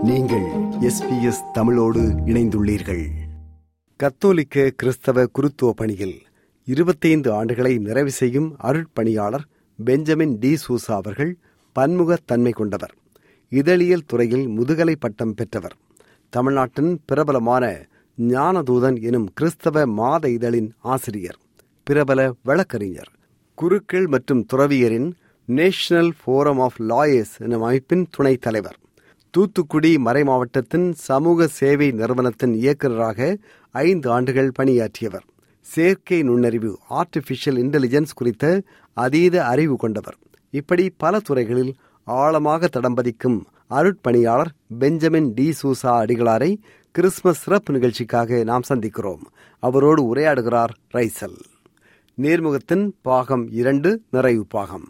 நீங்கள் எஸ்பிஎஸ் தமிழோடு இணைந்துள்ளீர்கள் கத்தோலிக்க கிறிஸ்தவ குருத்துவ பணியில் இருபத்தைந்து ஆண்டுகளை நிறைவு செய்யும் அருட்பணியாளர் பெஞ்சமின் டி சூசா அவர்கள் பன்முகத்தன்மை கொண்டவர் இதழியல் துறையில் முதுகலை பட்டம் பெற்றவர் தமிழ்நாட்டின் பிரபலமான ஞானதூதன் எனும் கிறிஸ்தவ மாத இதழின் ஆசிரியர் பிரபல வழக்கறிஞர் குருக்கள் மற்றும் துறவியரின் நேஷனல் ஃபோரம் ஆஃப் லாயர்ஸ் எனும் அமைப்பின் துணைத் தலைவர் தூத்துக்குடி மறைமாவட்டத்தின் சமூக சேவை நிறுவனத்தின் இயக்குநராக ஐந்து ஆண்டுகள் பணியாற்றியவர் செயற்கை நுண்ணறிவு ஆர்டிபிஷியல் இன்டெலிஜென்ஸ் குறித்த அதீத அறிவு கொண்டவர் இப்படி பல துறைகளில் ஆழமாக தடம் பதிக்கும் அருட்பணியாளர் பெஞ்சமின் டி சூசா அடிகளாரை கிறிஸ்துமஸ் சிறப்பு நிகழ்ச்சிக்காக நாம் சந்திக்கிறோம் அவரோடு உரையாடுகிறார் ரைசல் நேர்முகத்தின் பாகம் இரண்டு நிறைவு பாகம்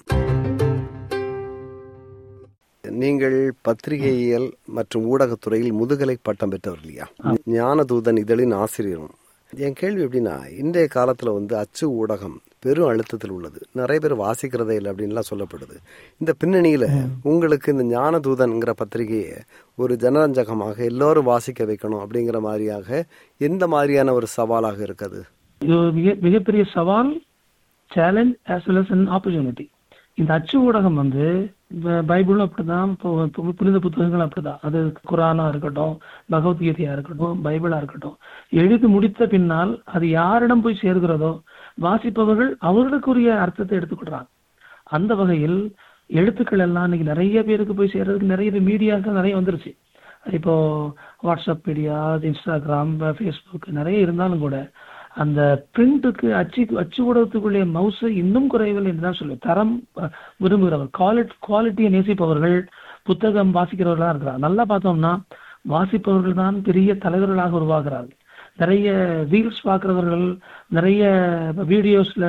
நீங்கள் பத்திரிகையியல் மற்றும் ஊடகத்துறையில் முதுகலை பட்டம் பெற்றவர் இல்லையா ஞானதூதன் இதழின் ஆசிரியரும் என் கேள்வி எப்படின்னா இன்றைய காலத்துல வந்து அச்சு ஊடகம் பெரும் அழுத்தத்தில் உள்ளது நிறைய பேர் வாசிக்கிறதே இல்லை அப்படின்லாம் சொல்லப்படுது இந்த பின்னணியில உங்களுக்கு இந்த ஞானதூதன்ங்கிற பத்திரிகையை ஒரு ஜனரஞ்சகமாக எல்லோரும் வாசிக்க வைக்கணும் அப்படிங்கிற மாதிரியாக எந்த மாதிரியான ஒரு சவாலாக இருக்குது இது ஒரு மிக மிகப்பெரிய சவால் challenge as well as an opportunity இந்த அச்சு ஊடகம் வந்து ப- பைபிளும் அப்படிதான் இப்போ இப்போ புனித புத்தகங்களும் அப்படிதான் அது குரானா இருக்கட்டும் பகவத்கீதையா இருக்கட்டும் பைபிளா இருக்கட்டும் எழுதி முடித்த பின்னால் அது யாரிடம் போய் சேர்கிறதோ வாசிப்பவர்கள் அவர்களுக்குரிய அர்த்தத்தை எடுத்துக்கிடுறாங்க அந்த வகையில் எழுத்துக்கள் எல்லாம் இன்னைக்கு நிறைய பேருக்கு போய் சேர்றதுக்கு நிறைய மீடியாக்கள் நிறைய வந்துருச்சு இப்போ வாட்ஸ்அப் மீடியா இன்ஸ்டாகிராம் ஃபேஸ்புக் நிறைய இருந்தாலும் கூட அந்த பிரிண்ட்டுக்கு அச்சு அச்சு ஊடகத்துக்குள்ளே மவுஸ் இன்னும் குறையவில்லை என்று தான் சொல்லுவேன் தரம் அஹ், விரும்புகிறவர் குவாலிட்டி குவாலிட்டியை நேசிப்பவர்கள் புத்தகம் வாசிக்கிறவர்களா இருக்கிறார் நல்லா பார்த்தோம்னா வாசிப்பவர்கள் தான் பெரிய தலைவர்களாக உருவாகிறார்கள் நிறைய ரீல்ஸ் பார்க்கிறவர்கள் நிறைய வீடியோஸ்ல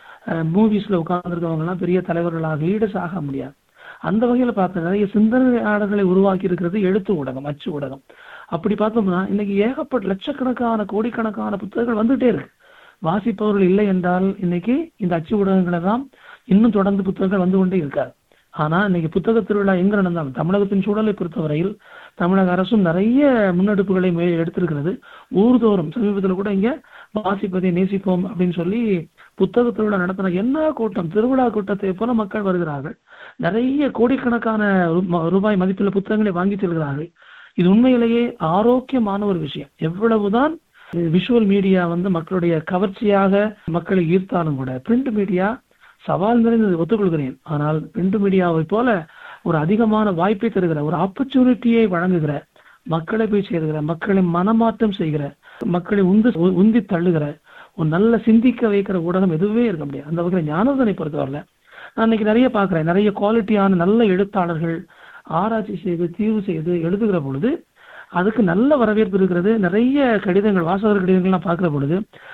மூவிஸ்ல உட்கார்ந்துருக்கவங்க எல்லாம் பெரிய தலைவர்களாக லீடர்ஸ் ஆக முடியாது அந்த வகையில பார்த்த நிறைய சிந்தனையாளர்களை உருவாக்கி இருக்கிறது எழுத்து ஊடகம் அச்சு ஊடகம் அப்படி பார்த்தோம்னா இன்னைக்கு ஏகப்பட்ட லட்சக்கணக்கான கோடிக்கணக்கான புத்தகங்கள் வந்துட்டே இருக்கு வாசிப்பவர்கள் இல்லை என்றால் இன்னைக்கு இந்த அச்சு ஊடகங்களை தான் இன்னும் தொடர்ந்து புத்தகங்கள் வந்து கொண்டே இருக்காது ஆனா இன்னைக்கு புத்தக திருவிழா எங்க நடந்தாலும் தமிழகத்தின் சூழலை பொறுத்தவரையில் தமிழக அரசும் நிறைய முன்னெடுப்புகளை மே- எடுத்திருக்கிறது ஊர்தோறும் சமீபத்தில் கூட இங்க வாசிப்பதை நேசிப்போம் அப்படின்னு சொல்லி புத்தக திருவிழா நடத்தின என்ன கூட்டம் திருவிழா கூட்டத்தை போல மக்கள் வருகிறார்கள் நிறைய கோடிக்கணக்கான ரூ- ரூபாய் மதிப்புள்ள புத்தகங்களை வாங்கி செல்கிறார்கள் இது உண்மையிலேயே ஆரோக்கியமான ஒரு விஷயம் எவ்வளவுதான் விஷுவல் மீடியா வந்து மக்களுடைய கவர்ச்சியாக மக்களை ஈர்த்தாலும் கூட பிரிண்ட் மீடியா சவால் நிறைந்தது ஒத்துக்கொள்கிறேன் ஆனால் பிரிண்ட் மீடியாவை போல ஒரு அதிகமான வாய்ப்பை தருகிற ஒரு ஆப்பர்ச்சுனிட்டியை வழங்குகிற மக்களை போய் சேருகிற மக்களை மனமாற்றம் செய்கிற மக்களை உந்து உந்தி தள்ளுகிற ஒரு நல்ல சிந்திக்க வைக்கிற ஊடகம் எதுவுமே இருக்க முடியாது அந்த வகையில் ஞானோதனை பொறுத்தவரையில நான் இன்னைக்கு நிறைய பார்க்கிறேன் நிறைய குவாலிட்டியான நல்ல எழுத்தாளர்கள் ஆராய்ச்சி செய்து தீர்வு செய்து எழுதுகிற பொழுது அதுக்கு நல்ல வரவேற்பு இருக்கிறது நிறைய கடிதங்கள் வாசகர் கடிதங்கள்லாம் பார்க்கிற பொழுது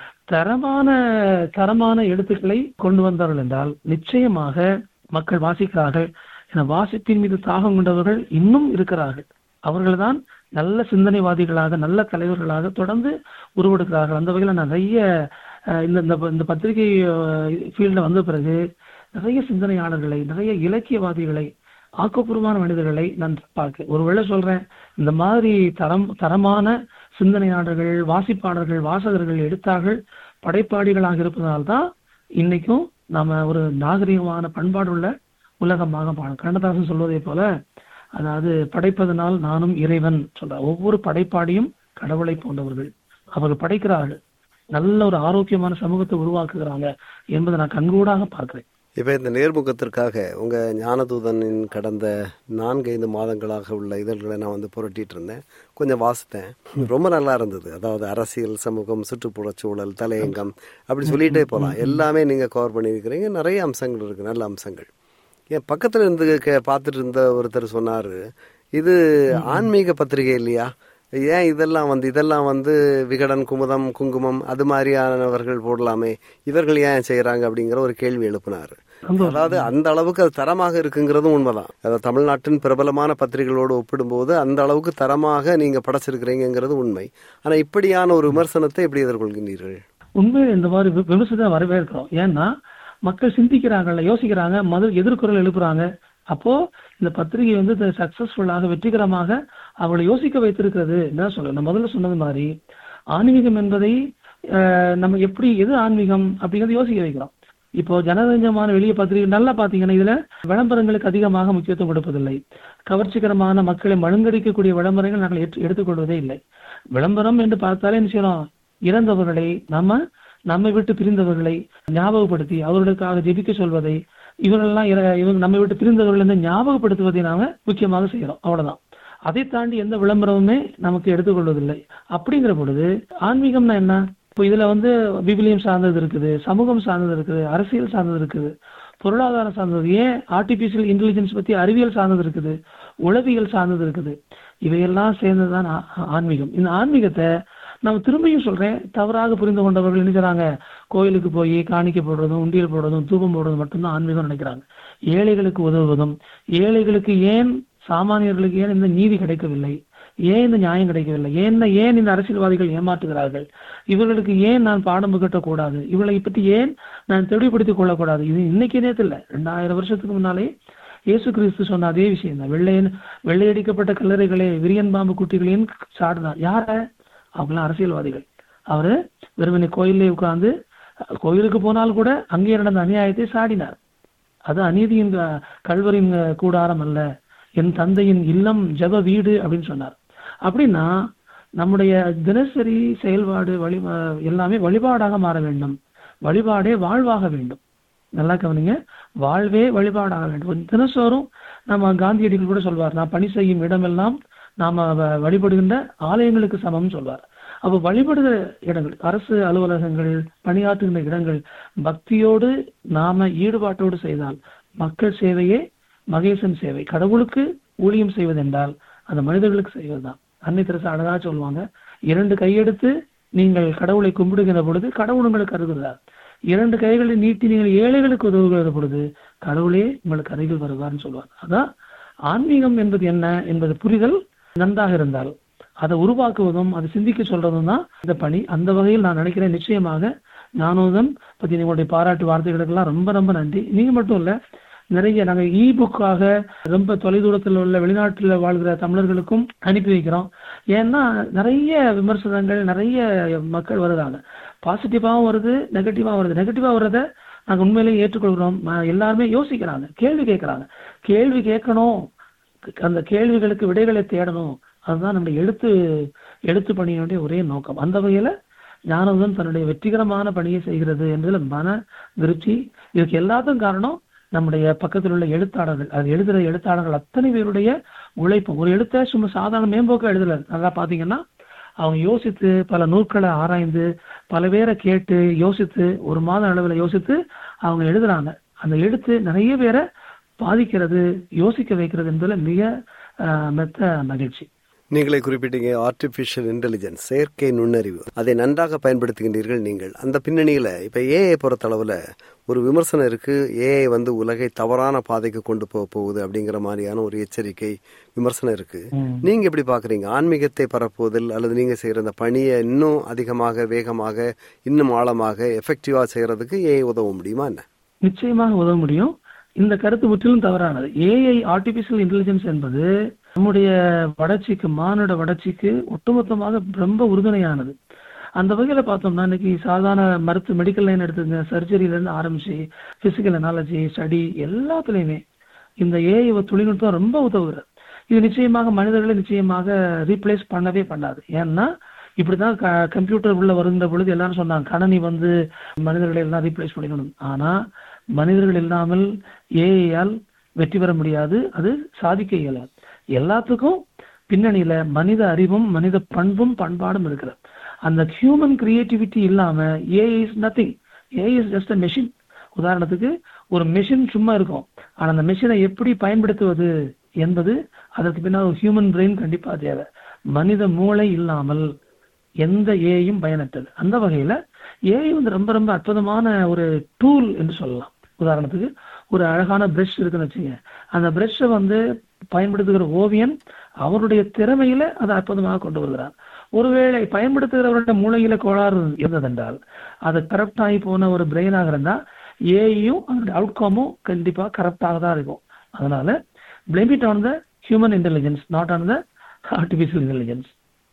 தரமான தரமான எழுத்துக்களை கொண்டு வந்தார்கள் என்றால் நிச்சயமாக மக்கள் வாசிக்கிறார்கள் என வாசிப்பின் மீது தாகம் கொண்டவர்கள் இன்னும் இருக்கிறார்கள் அவர்கள்தான் நல்ல சிந்தனைவாதிகளாக நல்ல தலைவர்களாக தொடர்ந்து உருவெடுக்கிறார்கள் அந்த வகையில் நான் நிறைய அஹ், இந்த இந்த- இந்த பத்திரிகை ஃபீல்ட்ல வந்த பிறகு நிறைய சிந்தனையாளர்களை நிறைய இலக்கியவாதிகளை ஆக்கப்பூர்வமான மனிதர்களை நான் பார்க்கிறேன் ஒருவேளை சொல்றேன் இந்த மாதிரி தரம் தரமான சிந்தனையாளர்கள் வாசிப்பாளர்கள் வாசகர்கள் எழுத்தார்கள் படைப்பாளிகளாக இருப்பதனால்தான் இன்னைக்கும் நாம ஒரு நாகரிகமான பண்பாடுள்ள உலகமாக பாடம் கண்ணதாசன் சொல்வதை போல அதாவது படைப்பதனால் நானும் இறைவன் சொல்ற ஒவ்வொரு படைப்பாடியும் கடவுளை போன்றவர்கள் அவர்கள் படைக்கிறார்கள் நல்ல ஒரு ஆரோக்கியமான சமூகத்தை உருவாக்குகிறாங்க என்பதை நான் கண்கூடாக பார்க்கிறேன் இப்ப இந்த நேர்முகத்திற்காக உங்க ஞானதூதனின் கடந்த நான்கைந்து மாதங்களாக உள்ள இதழ்களை நான் வந்து புரட்டிட்டு இருந்தேன் கொஞ்சம் வாசித்தேன் ரொம்ப நல்லா இருந்தது அதாவது அரசியல் சமூகம் சுற்றுப்புறச் சூழல் தலையங்கம் அப்படி சொல்லிட்டே போலாம் எல்லாமே நீங்க கவர் பண்ணியிருக்கிறீங்க நிறைய அம்சங்கள் இருக்கு நல்ல அம்சங்கள் என் பக்கத்துல இருந்து கே- பார்த்துட்டு இருந்த ஒருத்தர் சொன்னாரு இது ஆன்மீக பத்திரிகை இல்லையா ஏன் இதெல்லாம் வந்து இதெல்லாம் வந்து விகடன் குமுதம் குங்குமம் அது மாதிரியானவர்கள் போடலாமே இவர்கள் ஏன் செய்யறாங்க அப்படிங்கிற ஒரு கேள்வி எழுப்பினாரு அதாவது அந்த அளவுக்கு அது தரமாக இருக்குங்கிறதும் உண்மைதான் அதாவது தமிழ்நாட்டின் பிரபலமான பத்திரிகைகளோடு ஒப்பிடும்போது அந்த அளவுக்கு தரமாக நீங்க படைச்சிருக்கிறீங்கிறது உண்மை ஆனா இப்படியான ஒரு விமர்சனத்தை எப்படி எதிர்கொள்கின்றீர்கள் உண்மையில் இந்த மாதிரி வி- விமர்சனத்தை வரவேற்கிறோம் ஏன்னா மக்கள் சிந்திக்கிறாங்கல்ல யோசிக்கிறாங்க மது எதிர்குரல் எழுப்புறாங்க அப்போ இந்த பத்திரிகை வந்து சக்சஸ்ஃபுல்லாக வெற்றிகரமாக அவளை யோசிக்க வைத்திருக்கிறது என்ன சொல்ல நான் முதல்ல சொன்னது மாதிரி ஆன்மீகம் என்பதை அஹ், நம்ம எப்படி எது ஆன்மீகம் அப்படிங்கறத யோசிக்க வைக்கிறோம் இப்போ ஜனரஞ்சமான வெளிய பத்திரிகை நல்லா பாத்தீங்கன்னா இதுல விளம்பரங்களுக்கு அதிகமாக முக்கியத்துவம் கொடுப்பதில்லை கவர்ச்சிகரமான மக்களை மழுங்கடிக்கக்கூடிய விளம்பரங்கள் நாங்கள் ஏற்று- எடுத்துக்கொள்வதே இல்லை விளம்பரம் என்று பார்த்தாலே என்ன செய்யறோம் இறந்தவர்களை நம்ம நம்மை விட்டு பிரிந்தவர்களை ஞாபகப்படுத்தி அவர்களுக்காக ஜெபிக்க சொல்வதை இவர்களெல்லாம் இற- இவங்க நம்மை விட்டு பிரிந்தவர்கள் என்று ஞாபகப்படுத்துவதை நாம முக்கியமாக செய்யறோம் அவ்வளவுதான் அதை தாண்டி எந்த விளம்பரமுமே நமக்கு எடுத்துக்கொள்வதில்லை அப்படிங்கிற பொழுது ஆன்மீகம்னா என்ன இப்போ இதுல வந்து விபிலியம் சார்ந்தது இருக்குது சமூகம் சார்ந்தது இருக்குது அரசியல் சார்ந்தது இருக்குது பொருளாதாரம் சார்ந்தது ஏன் ஆர்டிபிஷியல் இன்டெலிஜென்ஸ் பத்தி அறிவியல் சார்ந்தது இருக்குது உளவியல் சார்ந்தது இருக்குது இவையெல்லாம் சேர்ந்ததுதான் ஆ- ஆன்மீகம் இந்த ஆன்மீகத்தை நம்ம திரும்பியும் சொல்றேன் தவறாக புரிந்து கொண்டவர்கள் என்ன செய்றாங்க கோயிலுக்கு போய் காணிக்கை போடுறதும் உண்டியல் போடுறதும் தூபம் போடுறதும் மட்டும்தான் ஆன்மீகம் நினைக்கிறாங்க ஏழைகளுக்கு உதவுவதும் ஏழைகளுக்கு ஏன் சாமானியர்களுக்கு ஏன் இந்த நீதி கிடைக்கவில்லை ஏன் இந்த நியாயம் கிடைக்கவில்லை ஏன் ஏன் இந்த அரசியல்வாதிகள் ஏமாற்றுகிறார்கள் இவர்களுக்கு ஏன் நான் பாடம் புகட்டக்கூடாது இவளை பற்றி ஏன் நான் தெளிவுபடுத்திக் கொள்ளக்கூடாது இது இன்னைக்கு நேரத்தில் ரெண்டாயிரம் வருஷத்துக்கு முன்னாலே இயேசு கிறிஸ்து சொன்ன அதே விஷயம் தான் வெள்ளையன் வெள்ளையடிக்கப்பட்ட கல்லறைகளே விரியன் பாம்பு குட்டிகளையும் சாடினார் யார அவங்களாம் அரசியல்வாதிகள் அவரு வெறுமனே கோயிலே உட்கார்ந்து கோயிலுக்கு போனால் கூட அங்கே நடந்த அநியாயத்தை சாடினார் அது அநீதியின் க- கல்வரின் கூடாரம் அல்ல என் தந்தையின் இல்லம் ஜெப வீடு அப்படின்னு சொன்னார் அப்படின்னா நம்முடைய தினசரி செயல்பாடு வழி எல்லாமே வழிபாடாக மாற வேண்டும் வழிபாடே வாழ்வாக வேண்டும் நல்லா கவனிங்க வாழ்வே வழிபாடாக வேண்டும் தினசோறும் நம்ம காந்தியடிகள் கூட சொல்வார் நான் பணி செய்யும் இடமெல்லாம் நாம வ- வழிபடுகின்ற ஆலயங்களுக்கு சமம் சொல்வார் அப்போ வழிபடுகிற இடங்கள் அரசு அலுவலகங்கள் பணியாற்றுகின்ற இடங்கள் பக்தியோடு நாம ஈடுபாட்டோடு செய்தால் மக்கள் சேவையே மகேசன் சேவை கடவுளுக்கு ஊழியம் செய்வதென்றால் அந்த மனிதர்களுக்கு செய்வதுதான் அன்னை தெரசா அழகா சொல்லுவாங்க இரண்டு கையெடுத்து நீங்கள் கடவுளை கும்பிடுகிற பொழுது கடவுள் உங்களுக்கு அருகிறார் இரண்டு கைகளை நீட்டி நீங்கள் ஏழைகளுக்கு உதவுகிற பொழுது கடவுளே உங்களுக்கு அருகில் வருவார்னு சொல்லுவார் அதான் ஆன்மீகம் என்பது என்ன என்பது புரிதல் நன்றாக இருந்தால் அதை உருவாக்குவதும் அதை சிந்திக்க சொல்றதும் தான் இந்த பணி அந்த வகையில் நான் நினைக்கிறேன் நிச்சயமாக ஞானோதம் பத்தி உங்களுடைய பாராட்டு வார்த்தைகளுக்கெல்லாம் ரொம்ப ரொம்ப நன்றி நீங்க மட்டும் இல்ல நிறைய நாங்க இ புக்காக ரொம்ப தொலைதூரத்தில் உள்ள வெளிநாட்டுல வாழ்கிற தமிழர்களுக்கும் அனுப்பி வைக்கிறோம் ஏன்னா நிறைய விமர்சனங்கள் நிறைய மக்கள் வருதாங்க பாசிட்டிவாவும் வருது நெகட்டிவாவும் வருது நெகட்டிவா வர்றத நாங்க உண்மையிலேயே ஏற்றுக்கொள்கிறோம் ம- எல்லாருமே யோசிக்கிறாங்க கேள்வி கேட்கறாங்க கேள்வி கேட்கணும் அந்த கேள்விகளுக்கு விடைகளை தேடணும் அதுதான் நம்முடைய எழுத்து எழுத்து பணியினுடைய ஒரே நோக்கம் அந்த வகையில ஞானோதன் தன்னுடைய வெற்றிகரமான பணியை செய்கிறது என்பதில் மன திருப்தி இதுக்கு எல்லாத்துக்கும் காரணம் நம்முடைய பக்கத்தில் உள்ள எழுத்தாளர்கள் அது எழுதுற எழுத்தாளர்கள் அத்தனை பேருடைய உழைப்பும் ஒரு எழுத்தை சும்மா சாதாரண மேம்போக்க எழுதல நல்லா பாத்தீங்கன்னா அவங்க யோசித்து பல நூல்களை ஆராய்ந்து பல பேரை கேட்டு யோசித்து ஒரு மாத அளவில் யோசித்து அவங்க எழுதுறாங்க அந்த எழுத்து நிறைய பேரை பாதிக்கிறது யோசிக்க வைக்கிறது என்பதுல மிக ஆஹ், மெத்த மகிழ்ச்சி நீங்களே குறிப்பிட்டீங்க ஆர்டிபிஷியல் இன்டெலிஜென்ஸ் செயற்கை நுண்ணறிவு அதை நன்றாக பயன்படுத்துகின்றீர்கள் நீங்கள் அந்த பின்னணியில இப்ப ஏஐ பொறுத்தளவுல ஒரு விமர்சனம் இருக்கு ஏஐ வந்து உலகை தவறான பாதைக்கு கொண்டு போக போகுது அப்படிங்கிற மாதிரியான ஒரு எச்சரிக்கை விமர்சனம் இருக்கு நீங்க எப்படி பாக்குறீங்க ஆன்மீகத்தை பரப்புவதில் அல்லது நீங்க செய்யற அந்த பணியை இன்னும் அதிகமாக வேகமாக இன்னும் ஆழமாக எஃபெக்டிவா செய்யறதுக்கு ஏஐ உதவ முடியுமா என்ன நிச்சயமாக உதவ முடியும் இந்த கருத்து முற்றிலும் தவறானது ஏஐ ஆர்டிபிஷியல் இன்டெலிஜென்ஸ் என்பது நம்முடைய வளர்ச்சிக்கு மானுட வளர்ச்சிக்கு ஒட்டுமொத்தமாக ரொம்ப உறுதுணையானது அந்த வகையில பார்த்தோம்னா இன்னைக்கு சாதாரண மருத்துவ மெடிக்கல் லைன் எடுத்துங்க சர்ஜரியில இருந்து ஆரம்பிச்சு பிசிக்கல் அனாலஜி ஸ்டடி எல்லாத்துலயுமே இந்த ஏஐ தொழில்நுட்பம் ரொம்ப உதவுகிறது இது நிச்சயமாக மனிதர்களை நிச்சயமாக ரீப்ளேஸ் பண்ணவே பண்ணாது ஏன்னா இப்படிதான் கம்ப்யூட்டர் உள்ள வருகின்ற பொழுது எல்லாரும் சொன்னாங்க கணனி வந்து மனிதர்களை எல்லாம் ரீப்ளேஸ் பண்ணிக்கணும் ஆனா மனிதர்கள் இல்லாமல் ஏஐயால் வெற்றி பெற முடியாது அது சாதிக்க இயலாது எல்லாத்துக்கும் பின்னணியில மனித அறிவும் மனித பண்பும் பண்பாடும் இருக்கிறது அந்த ஹியூமன் கிரியேட்டிவிட்டி இல்லாம AI is nothing AI is just a machine உதாரணத்துக்கு ஒரு மெஷின் சும்மா இருக்கும் ஆனா அந்த மெஷினை எப்படி பயன்படுத்துவது என்பது அதற்கு பின்னால் ஒரு ஹியூமன் பிரெயின் கண்டிப்பா தேவை மனித மூளை இல்லாமல் எந்த ஏஐயும் பயனற்றது அந்த வகையில ஏஐ வந்து ரொம்ப ரொம்ப அற்புதமான ஒரு டூல் என்று சொல்லலாம் உதாரணத்துக்கு ஒரு அழகான பிரஷ் இருக்குன்னு வச்சுங்க அந்த பிரஷ்ஷை வந்து பயன்படுத்துகிற ஓவியன் அவருடைய திறமையில அதை அற்புதமாக கொண்டு வருகிறார் ஒருவேளை பயன்படுத்துகிறவருடைய மூளையில கோளாறு இருந்ததென்றால் அது கரப்ட் ஆகி போன ஒரு பிரெயினாக இருந்தா ஏஐயும் அதனுடைய அவுட்கமும் கண்டிப்பா கரப்டாக தான் இருக்கும் அதனால blame it on the human intelligence not on the artificial intelligence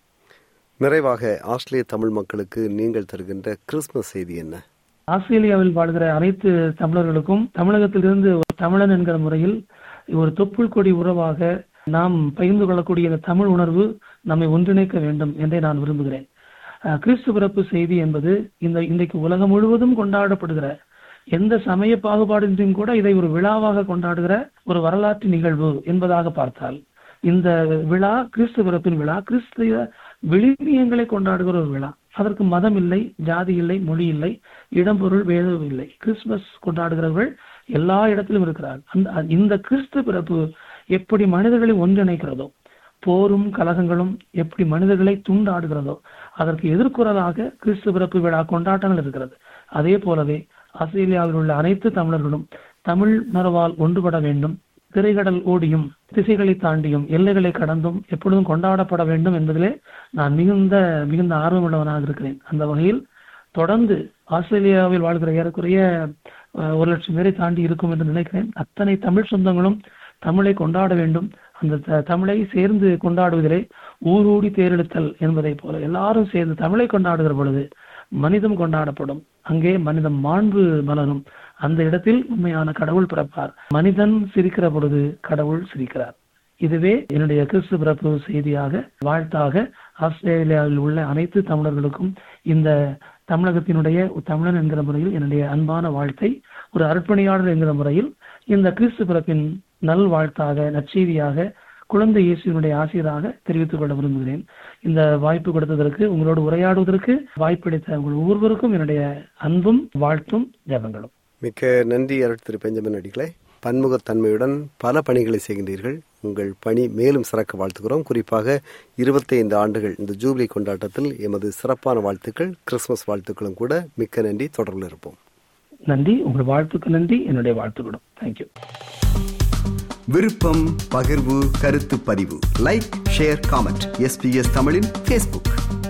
நிறைவாக ஆஸ்திரேலிய தமிழ் மக்களுக்கு நீங்கள் தருகின்ற கிறிஸ்துமஸ் செய்தி என்ன ஆஸ்திரேலியாவில் வாழ்கிற அனைத்து தமிழர்களுக்கும் தமிழகத்திலிருந்து ஒரு தமிழன் என்கிற முறையில் ஒரு தொப்புள் கொடி உறவாக நாம் பகிர்ந்து கொள்ளக்கூடிய இந்த தமிழ் உணர்வு நம்மை ஒன்றிணைக்க வேண்டும் என்றே நான் விரும்புகிறேன் அஹ், கிறிஸ்து பிறப்பு செய்தி என்பது இந்த இன்றைக்கு உலகம் முழுவதும் கொண்டாடப்படுகிற எந்த சமய பாகுபாடின்றியும் கூட இதை ஒரு விழாவாக கொண்டாடுகிற ஒரு வரலாற்று நிகழ்வு என்பதாக பார்த்தால் இந்த விழா கிறிஸ்து பிறப்பின் விழா கிறிஸ்துவ விழுமியங்களை கொண்டாடுகிற ஒரு விழா அதற்கு மதம் இல்லை ஜாதி இல்லை மொழி இல்லை இடம்பொருள் வேதம் இல்லை கிறிஸ்துமஸ் கொண்டாடுகிறவர்கள் எல்லா இடத்திலும் இருக்கிறார்கள் அந்த இந்த கிறிஸ்து பிறப்பு எப்படி மனிதர்களை ஒன்றிணைக்கிறதோ போரும் கலகங்களும் எப்படி மனிதர்களை துண்டாடுகிறதோ அதற்கு எதிர்குறலாக கிறிஸ்து பிறப்பு விழா கொண்டாட்டங்கள் இருக்கிறது அதே போலவே ஆஸ்திரேலியாவில் உள்ள அனைத்து தமிழர்களும் தமிழ் மரபால் ஒன்றுபட வேண்டும் திரைகடல் ஓடியும் திசைகளை தாண்டியும் எல்லைகளை கடந்தும் எப்பொழுதும் கொண்டாடப்பட வேண்டும் என்பதிலே நான் மிகுந்த மிகுந்த ஆர்வமுள்ளவனாக இருக்கிறேன் அந்த வகையில் தொடர்ந்து ஆஸ்திரேலியாவில் வாழ்கிற ஏறக்குறைய அஹ், ஒரு லட்சம் பேரை தாண்டி இருக்கும் என்று நினைக்கிறேன் அத்தனை தமிழ் சொந்தங்களும் தமிழை கொண்டாட வேண்டும் அந்த த- தமிழை சேர்ந்து கொண்டாடுவதிலே ஊரூடி தேரெழுத்தல் என்பதை போல எல்லாரும் சேர்ந்து தமிழை கொண்டாடுகிற பொழுது மனிதம் கொண்டாடப்படும் அங்கே மனிதம் மாண்பு மலரும் அந்த இடத்தில் உண்மையான கடவுள் பிறப்பார் மனிதன் சிரிக்கிற பொழுது கடவுள் சிரிக்கிறார் இதுவே என்னுடைய கிறிஸ்து பிறப்பு செய்தியாக வாழ்த்தாக ஆஸ்திரேலியாவில் உள்ள அனைத்து தமிழர்களுக்கும் இந்த தமிழகத்தினுடைய ஒரு தமிழன் என்கிற முறையில் என்னுடைய அன்பான வாழ்த்தை ஒரு அர்ப்பணியாளர் என்கிற முறையில் இந்த கிறிஸ்து பிறப்பின் நல் வாழ்த்தாக நற்செய்தியாக குழந்தை இயேசுவினுடைய ஆசிரியராக தெரிவித்துக் கொள்ள விரும்புகிறேன் இந்த வாய்ப்பு கொடுத்ததற்கு உங்களோடு உரையாடுவதற்கு வாய்ப்பளித்த உங்கள் ஒவ்வொருவருக்கும் என்னுடைய அன்பும் வாழ்த்தும் ஜெபங்களும் மிக்க நன்றி அருட் திரு பெஞ்சமின் அடிகளே பன்முகத்தன்மையுடன் பல பணிகளை செய்கின்றீர்கள் உங்கள் பணி மேலும் சிறக்க வாழ்த்துகிறோம் குறிப்பாக இருபத்தைந்து ஆண்டுகள் இந்த ஜூபிலி கொண்டாட்டத்தில் எமது சிறப்பான வாழ்த்துக்கள் கிறிஸ்துமஸ் வாழ்த்துக்களும் கூட மிக்க நன்றி தொடர்பில் இருப்போம் நன்றி உங்கள் வாழ்த்துக்கு நன்றி என்னுடைய வாழ்த்துக்களும் தேங்க்யூ விருப்பம் பகிர்வு கருத்து பதிவு லைக் ஷேர் காமெண்ட் எஸ்பிஎஸ் தமிழின் ஃபேஸ்புக்